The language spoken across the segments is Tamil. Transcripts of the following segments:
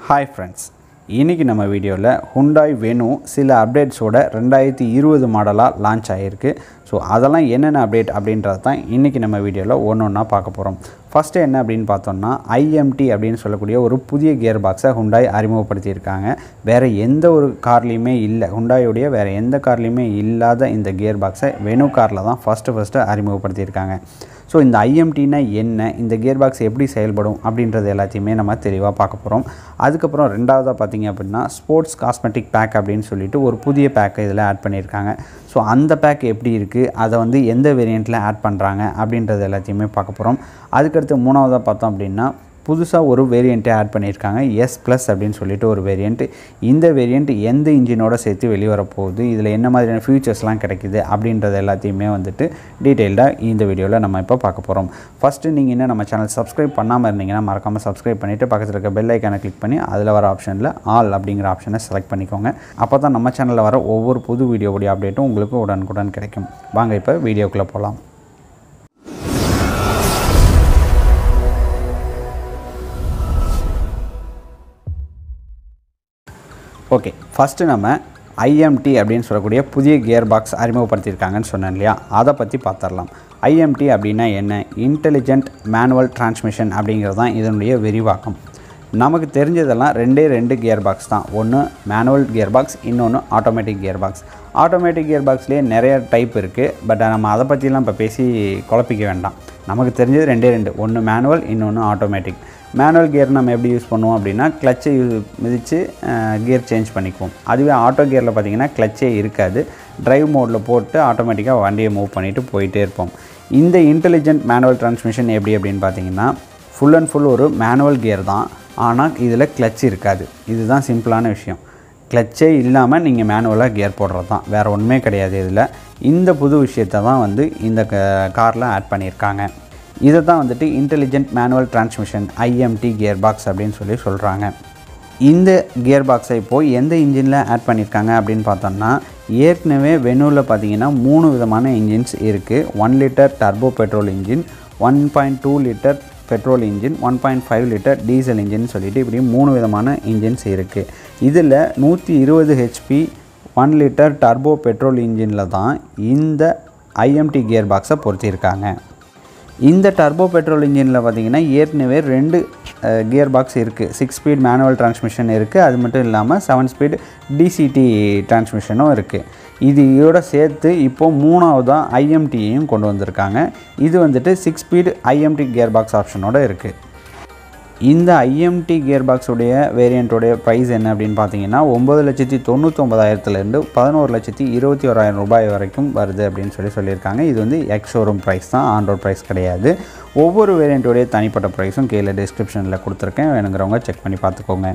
ஹாய் ஃப்ரெண்ட்ஸ் இன்றைக்கி நம்ம வீடியோவில் ஹுண்டாய் வெனு சில அப்டேட்ஸோட ரெண்டாயிரத்தி இருபது மாடலாக லான்ச் ஆகிருக்கு ஸோ அதெல்லாம் என்னென்ன அப்டேட் அப்படின்றது தான் இன்றைக்கி நம்ம வீடியோவில் ஒன்று ஒன்றா பார்க்க போகிறோம் ஃபஸ்ட்டு என்ன அப்படின்னு பார்த்தோம்னா ஐஎம்டி அப்படின்னு சொல்லக்கூடிய ஒரு புதிய கியர் பாக்ஸை ஹுண்டாய் அறிமுகப்படுத்தியிருக்காங்க வேறு எந்த ஒரு கார்லேயுமே இல்லை ஹுண்டாயுடைய வேறு எந்த கார்லேயுமே இல்லாத இந்த கியர் பாக்ஸை வெனு காரில் தான் ஃபஸ்ட்டு ஃபஸ்ட்டு அறிமுகப்படுத்தியிருக்காங்க ஸோ இந்த ஐஎம்டினா என்ன இந்த கியர் பாக்ஸ் எப்படி செயல்படும் அப்படின்றது எல்லாத்தையுமே நம்ம தெளிவாக பார்க்க போகிறோம் அதுக்கப்புறம் ரெண்டாவதாக பார்த்தீங்க அப்படின்னா ஸ்போர்ட்ஸ் காஸ்மெட்டிக் பேக் அப்படின்னு சொல்லிட்டு ஒரு புதிய பேக்கை இதில் ஆட் பண்ணியிருக்காங்க ஸோ அந்த பேக் எப்படி இருக்குது அதை வந்து எந்த வேரியண்ட்டில் ஆட் பண்ணுறாங்க அப்படின்றது எல்லாத்தையுமே பார்க்க போகிறோம் அதுக்கடுத்து மூணாவதாக பார்த்தோம் அப்படின்னா புதுசாக ஒரு வேரியண்ட்டை ஆட் பண்ணியிருக்காங்க எஸ் ப்ளஸ் அப்படின்னு சொல்லிட்டு ஒரு வேரியண்ட் இந்த வேரியண்ட் எந்த இன்ஜினோட சேர்த்து வெளியே வரப்போகுது இதில் என்ன மாதிரியான ஃபியூச்சர்ஸ்லாம் கிடைக்குது அப்படின்றது எல்லாத்தையுமே வந்துட்டு டீட்டெயில்டாக இந்த வீடியோவில் நம்ம இப்போ பார்க்க போகிறோம் ஃபஸ்ட்டு நீங்கள் இன்னும் நம்ம சேனல் சப்ஸ்கிரைப் பண்ணாமல் இருந்தீங்கன்னா மறக்காமல் சப்ஸ்கிரைப் பண்ணிவிட்டு பக்கத்தில் இருக்க பெல் ஐக்கானை கிளிக் பண்ணி அதில் வர ஆப்ஷனில் ஆல் அப்படிங்கிற ஆப்ஷனை செலக்ட் பண்ணிக்கோங்க அப்போ தான் நம்ம சேனலில் வர ஒவ்வொரு புது வீடியோவுடைய அப்டேட்டும் உங்களுக்கு உடனுக்குடன் கிடைக்கும் வாங்க இப்போ வீடியோக்குள்ளே போகலாம் ஓகே ஃபஸ்ட்டு நம்ம ஐஎம்டி அப்படின்னு சொல்லக்கூடிய புதிய கியர் பாக்ஸ் அறிமுகப்படுத்தியிருக்காங்கன்னு சொன்னேன் இல்லையா அதை பற்றி பார்த்துடலாம் ஐஎம்டி அப்படின்னா என்ன இன்டெலிஜென்ட் மேனுவல் டிரான்ஸ்மிஷன் அப்படிங்கிறது தான் இதனுடைய விரிவாக்கம் நமக்கு தெரிஞ்சதெல்லாம் ரெண்டே ரெண்டு கியர் பாக்ஸ் தான் ஒன்று மேனுவல் கியர் பாக்ஸ் இன்னொன்று automatic gear box automatic gear பாக்ஸ்லேயே நிறைய டைப் இருக்குது பட் நம்ம அதை பற்றிலாம் இப்போ பேசி குழப்பிக்க வேண்டாம் நமக்கு தெரிஞ்சது ரெண்டே ரெண்டு ஒன்று மேனுவல் இன்னொன்று ஆட்டோமேட்டிக் மேனுவல் கியர் நம்ம எப்படி யூஸ் பண்ணுவோம் அப்படின்னா கிளச்சை மிதித்து கியர் சேஞ்ச் பண்ணிக்குவோம் அதுவே ஆட்டோ கியரில் பார்த்திங்கன்னா கிளச்சே இருக்காது ட்ரைவ் மோடில் போட்டு ஆட்டோமேட்டிக்காக வண்டியை மூவ் பண்ணிவிட்டு போயிட்டே இருப்போம் இந்த இன்டெலிஜென்ட் மேனுவல் டிரான்ஸ்மிஷன் எப்படி அப்படின்னு பார்த்தீங்கன்னா ஃபுல் அண்ட் ஃபுல் ஒரு மேனுவல் கியர் தான் ஆனால் இதில் கிளச் இருக்காது இதுதான் சிம்பிளான விஷயம் கிளச்சே இல்லாமல் நீங்கள் மேனுவலாக கியர் போடுறது தான் வேறு ஒன்றுமே கிடையாது இதில் இந்த புது விஷயத்தை தான் வந்து இந்த காரில் ஆட் பண்ணியிருக்காங்க இதை தான் வந்துட்டு intelligent manual transmission IMT gear box அப்படின்னு சொல்லி சொல்கிறாங்க இந்த கியர் பாக்ஸை இப்போது எந்த இன்ஜினில் ஆட் பண்ணியிருக்காங்க அப்படின்னு பார்த்தோம்னா ஏற்கனவே வெனூவில் பார்த்தீங்கன்னா மூணு விதமான இன்ஜின்ஸ் இருக்குது one litre turbo petrol engine one point two litre petrol engine one point five litre diesel engine சொல்லிட்டு இப்படி மூணு விதமான இன்ஜின்ஸ் இருக்குது இதில் நூற்றி இருபது HP one litre turbo petrol இன்ஜினில் தான் இந்த ஐஎம்டி கியர் பாக்ஸை பொருத்தியிருக்காங்க இந்த டர்போ பெட்ரோல் இன்ஜினில் பார்த்தீங்கன்னா ஏற்கனவே ரெண்டு கியர் பாக்ஸ் இருக்குது சிக்ஸ் ஸ்பீட் மேனுவல் டிரான்ஸ்மிஷன் இருக்குது அது மட்டும் இல்லாமல் செவன் ஸ்பீட் டிசிடி டிரான்ஸ்மிஷனும் இருக்குது இது இதோட சேர்த்து இப்போது மூணாவதாக ஐஎம்டியையும் கொண்டு வந்திருக்காங்க இது வந்துட்டு six speed IMT gear box ஆப்ஷனோடு இருக்குது இந்த ஐஎம்டி கியர் பாக்ஸுடைய வேரியண்ட்டோடைய ப்ரைஸ் என்ன அப்படின்னு பார்த்தீங்கன்னா ஒம்பது லட்சத்தி தொண்ணூற்றொம்பதாயிரத்துலேருந்து பதினோரு லட்சத்தி இருபத்தி ஓராயிரம் ரூபாய் வரைக்கும் வருது அப்படின்னு சொல்லி சொல்லியிருக்காங்க இது வந்து எக்ஸ் ஷோரூம் ப்ரைஸ் தான் ஆன்ரோட் ப்ரைஸ் கிடையாது ஒவ்வொரு வேரியண்ட்டோடைய தனிப்பட்ட ப்ரைஸும் கீழே டிஸ்கிரிப்ஷனில் கொடுத்துருக்கேன் வேணுங்கிறவங்க செக் பண்ணி பார்த்துக்கோங்க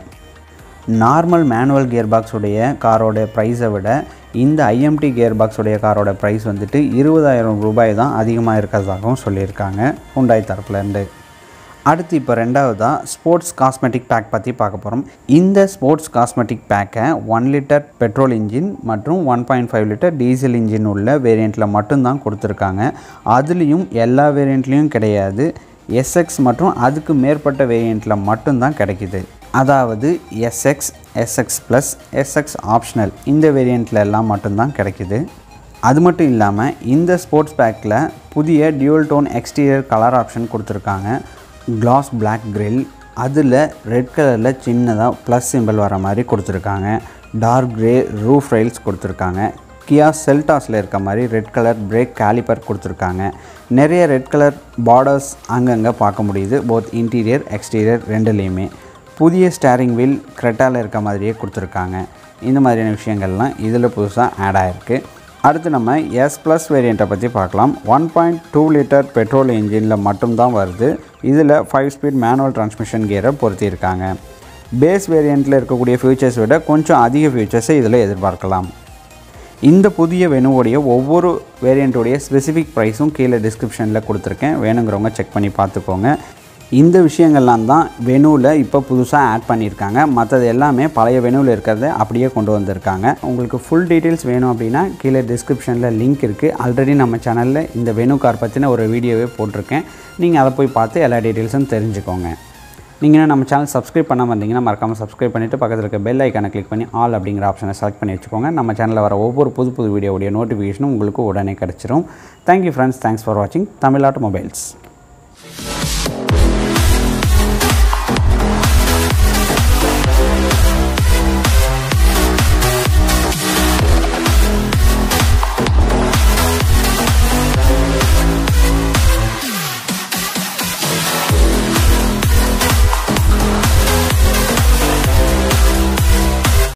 நார்மல் மேனுவல் கியர் பாக்ஸுடைய காரோட ப்ரைஸை விட இந்த ஐஎம்டி கியர் பாக்ஸுடைய காரோட ப்ரைஸ் வந்துட்டு இருபதாயிரம் ரூபாய் தான் அதிகமாக இருக்கிறதாகவும் சொல்லியிருக்காங்க ஹுண்டாய் தரப்புலேருந்து அடுத்து இப்போ ரெண்டாவதாக ஸ்போர்ட்ஸ் காஸ்மெட்டிக் பேக் பற்றி பார்க்க போகிறோம் இந்த ஸ்போர்ட்ஸ் காஸ்மெட்டிக் பேக்கை ஒன் லிட்டர் பெட்ரோல் இன்ஜின் மற்றும் one point five litre diesel engine உள்ள வேரியண்ட்டில் மட்டும்தான் கொடுத்துருக்காங்க அதுலேயும் எல்லா வேரியண்ட்லேயும் கிடையாது எஸ்எக்ஸ் மற்றும் அதுக்கு மேற்பட்ட வேரியண்ட்டில் மட்டும்தான் கிடைக்கிது அதாவது SX SX plus SX optional இந்த வேரியண்ட்டில் எல்லாம் மட்டும்தான் கிடைக்கிது அது மட்டும் இல்லாமல் இந்த ஸ்போர்ட்ஸ் பேக்கில் புதிய dual tone exterior colour option கொடுத்துருக்காங்க கிளாஸ் பிளாக் கிரில் அதில் ரெட் கலரில் சின்னதாக ப்ளஸ் சிம்பிள் வர மாதிரி கொடுத்துருக்காங்க டார்க் க்ரே ரூஃப் ரைல்ஸ் கொடுத்துருக்காங்க கியா செல்டாஸில் இருக்க மாதிரி ரெட் கலர் பிரேக் கேலிப்பர் கொடுத்துருக்காங்க நிறைய ரெட் கலர் பார்டர்ஸ் அங்கங்கே பார்க்க முடியுது போத் இன்டீரியர் எக்ஸ்டீரியர் ரெண்டுலேயுமே புதிய ஸ்டேரிங் வீல் க்ரெட்டாவில் இருக்க மாதிரியே கொடுத்துருக்காங்க இந்த மாதிரியான விஷயங்கள்லாம் இதில் புதுசாக ஆட் ஆகிருக்கு அடுத்து நம்ம எஸ் ப்ளஸ் வேரியண்ட்டை பற்றி பார்க்கலாம் one point two litre petrol இன்ஜினில் மட்டும்தான் வருது இதில் ஃபைவ் ஸ்பீட் மேனுவல் டிரான்ஸ்மிஷன் கியரை பொருத்தியிருக்காங்க பேஸ் வேரியண்ட்டில் இருக்கக்கூடிய ஃபியூச்சர்ஸ் விட கொஞ்சம் அதிக ஃபியூச்சர்ஸை இதில் எதிர்பார்க்கலாம் இந்த புதிய வெனுவோடைய ஒவ்வொரு வேரியண்ட்டுடைய ஸ்பெசிஃபிக் ப்ரைஸும் கீழே டிஸ்கிரிப்ஷனில் கொடுத்துருக்கேன் வேணுங்கிறவங்க செக் பண்ணி பார்த்துக்கோங்க இந்த விஷயங்கள்லாம் தான் வெனுவில் இப்போ புதுசாக ஆட் பண்ணியிருக்காங்க மற்றது எல்லாமே பழைய வெனுவில் இருக்கிறத அப்படியே கொண்டு வந்திருக்காங்க உங்களுக்கு ஃபுல் டீட்டெயில்ஸ் வேணும் அப்படின்னா கீழே டிஸ்கிரிப்ஷனில் லிங்க் இருக்குது ஆல்ரெடி நம்ம சேனலில் இந்த வெனு கார் பற்றின ஒரு வீடியோவே போட்டிருக்கேன் நீங்கள் அதை போய் பார்த்து எல்லா டீட்டெயில்ஸும் தெரிஞ்சுக்கோங்க நீங்கள் நம்ம சேனல் சப்ஸ்கிரைப் பண்ணாமல் இருந்தீங்கன்னா மறக்காமல் சப்ஸ்கிரைப் பண்ணிவிட்டு பக்கத்தில் இருக்க பெல் ஐக்கானை கிளிக் பண்ணி ஆல் அப்படிங்கிற ஆப்ஷனை செலக்ட் பண்ணி வச்சுக்கோங்க நம்ம சேனலில் வர ஒவ்வொரு புது புது வீடியோவுடைய நோட்டிஃபிகேஷனும் உங்களுக்கு உடனே கிடச்சிரும் தேங்க்யூ ஃப்ரெண்ட்ஸ் தேங்க்ஸ் ஃபார் வாட்சிங் தமிழ் ஆட்டோமொபைல்ஸ்